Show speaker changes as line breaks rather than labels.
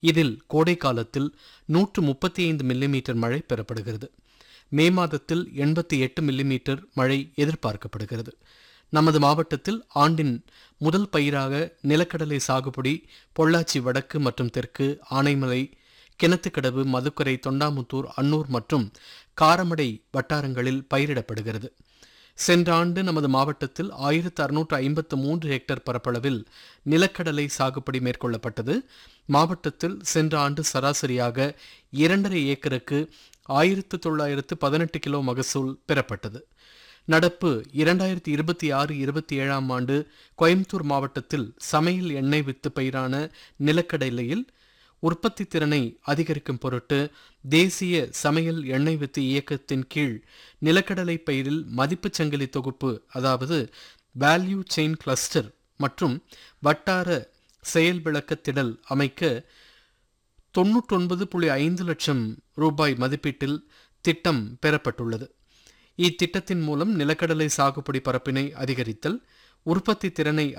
இதில் கோடை காலத்தில் நூற்று முப்பத்தி ஐந்து மில்லிமீட்டர் மழை பெறப்படுகிறது மே மாதத்தில் எண்பத்தி எட்டு மில்லிமீட்டர் மழை எதிர்பார்க்கப்படுகிறது நமது மாவட்டத்தில் ஆண்டின் முதல் பயிராக நிலக்கடலை சாகுபடி பொள்ளாச்சி வடக்கு மற்றும் தெற்கு ஆனைமலை கிணத்துக்கடவு மதுக்கரை தொண்டாமுத்தூர் அன்னூர் மற்றும் காரமடை வட்டாரங்களில் பயிரிடப்படுகிறது சென்ற ஆண்டு நமது மாவட்டத்தில் ஆயிரத்து அறுநூற்று ஐம்பத்து மூன்று ஹெக்டேர் பரப்பளவில் நிலக்கடலை சாகுபடி மேற்கொள்ளப்பட்டது மாவட்டத்தில் சென்ற ஆண்டு சராசரியாக இரண்டரை ஏக்கருக்கு ஆயிரத்து தொள்ளாயிரத்து பதினெட்டு கிலோ மகசூல் பெறப்பட்டது நடப்பு இரண்டாயிரத்தி இருபத்தி ஆறு இருபத்தி ஏழாம் ஆண்டு கோயம்புத்தூர் மாவட்டத்தில் சமையல் எண்ணெய் வித்து பயிரான நிலக்கடலையில் உற்பத்தி திறனை அதிகரிக்கும் பொருட்டு தேசிய சமையல் எண்ணெய் வித்து இயக்கத்தின் கீழ் நிலக்கடலை பயிரில் மதிப்புச் சங்கிலி தொகுப்பு அதாவது வேல்யூ செயின் கிளஸ்டர் மற்றும் வட்டார செயல் விளக்க திடல் அமைக்க தொன்னூற்றொன்பது புள்ளி ஐந்து லட்சம் ரூபாய் மதிப்பீட்டில் திட்டம் பெறப்பட்டுள்ளது இத்திட்டத்தின் மூலம் நிலக்கடலை சாகுபடி பரப்பினை அதிகரித்தல் உற்பத்தி திறனை